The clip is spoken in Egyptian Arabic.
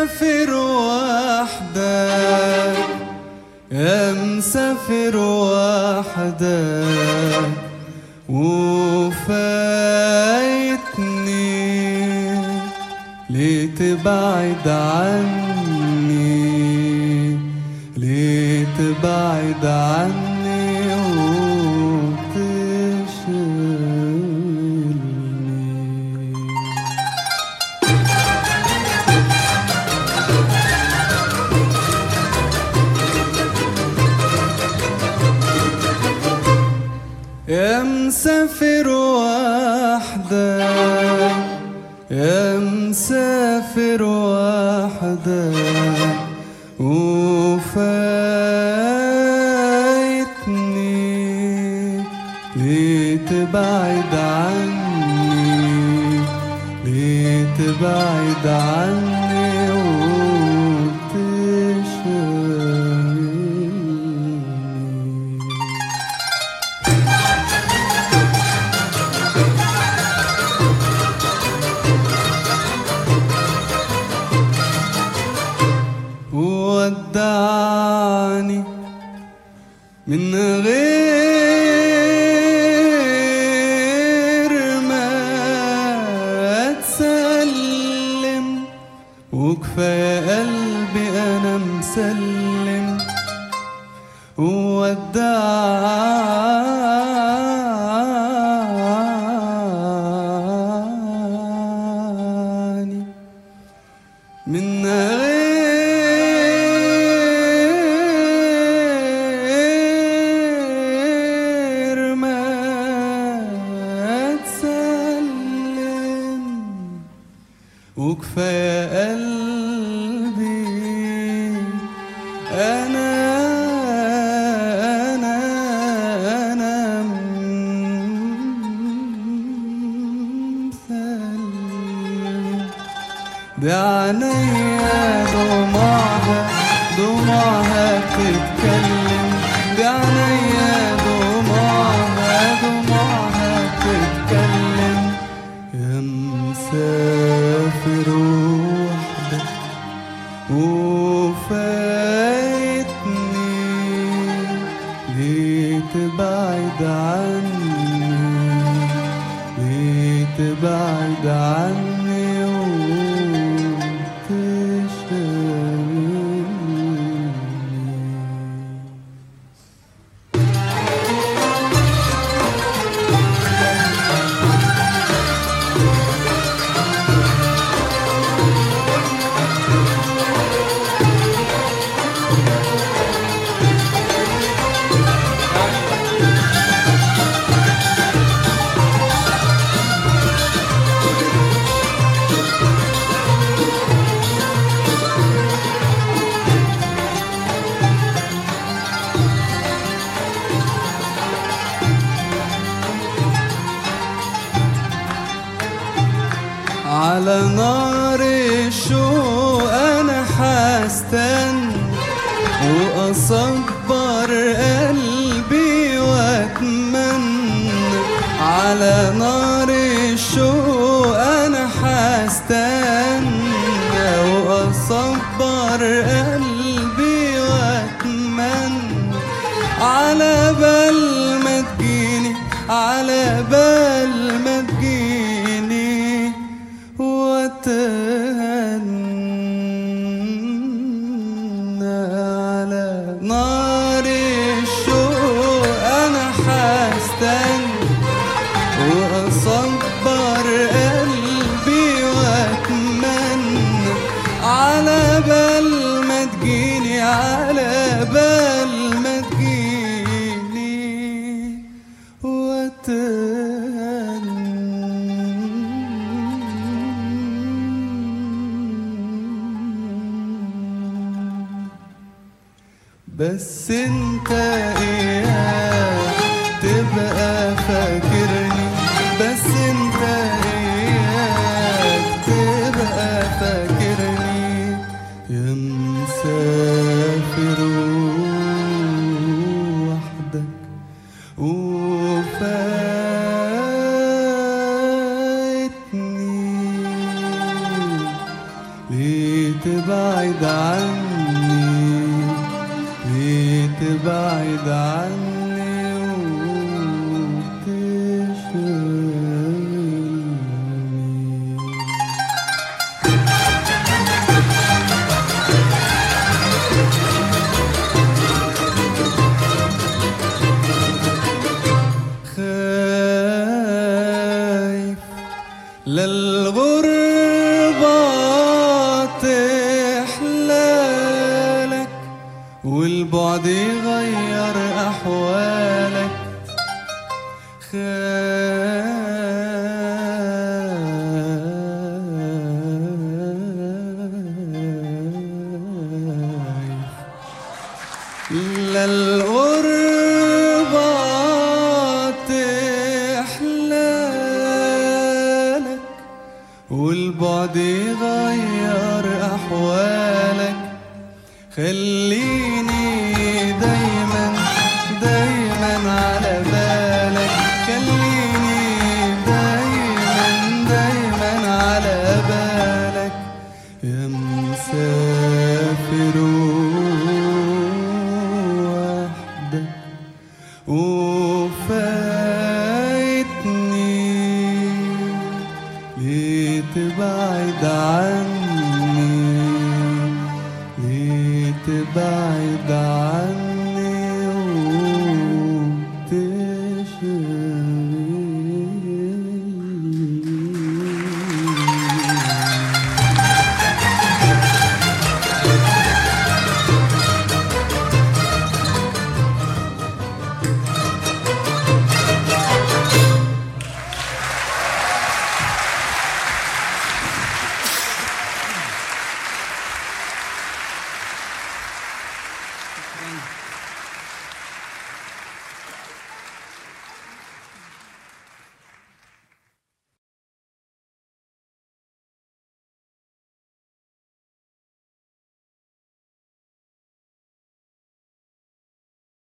مسافر وحدك يا مسافر وحدك وفايتني ليه تبعد عني ليه تبعد عني وتشغلني يا مسافر وحدك يا مسافر وحدك وفايتني ليه تبعد عني ليه تبعد عني وتشغلني ودعني من غير ما تسلم وكفاية قلبي أنا مسلم ودعني من غير ما تسلم وكفاية قلبي أنا أنا أنا مسلم دي عينيا دموعها دموعها بتتكلم دي عينيا دموعها دموعها بتتكلم يا مسافر وحدك وفايتني ليه تبعد عني ليه تبعد عني وتشغلني على نار الشوق انا حستنى واصبر قلبي واتمنى على نار الشوق انا حستنى واصبر قلبي واتمنى على بال ما تجيني على بال ما تجيني وتهنى على نار الشوق انا حستنى واصبر قلبي واتمنى على بال ما تجيني على بال ما تجيني وتهنى بس انت اياك تبقى فاكرني بس انت اياك تبقى فاكرني يا مسافر وحدك وفاتني ليه تبعد عني ليه تبعد عني وتشغلني خايف للغربة تحلالك والبعد يغير أحوالك خايف للغربة تحلالك والبعد يغير أحوالك خليني دايما دايما على بالك خليني دايما دايما على بالك يا مسافر وحدك وفايتني ليه تبعد عني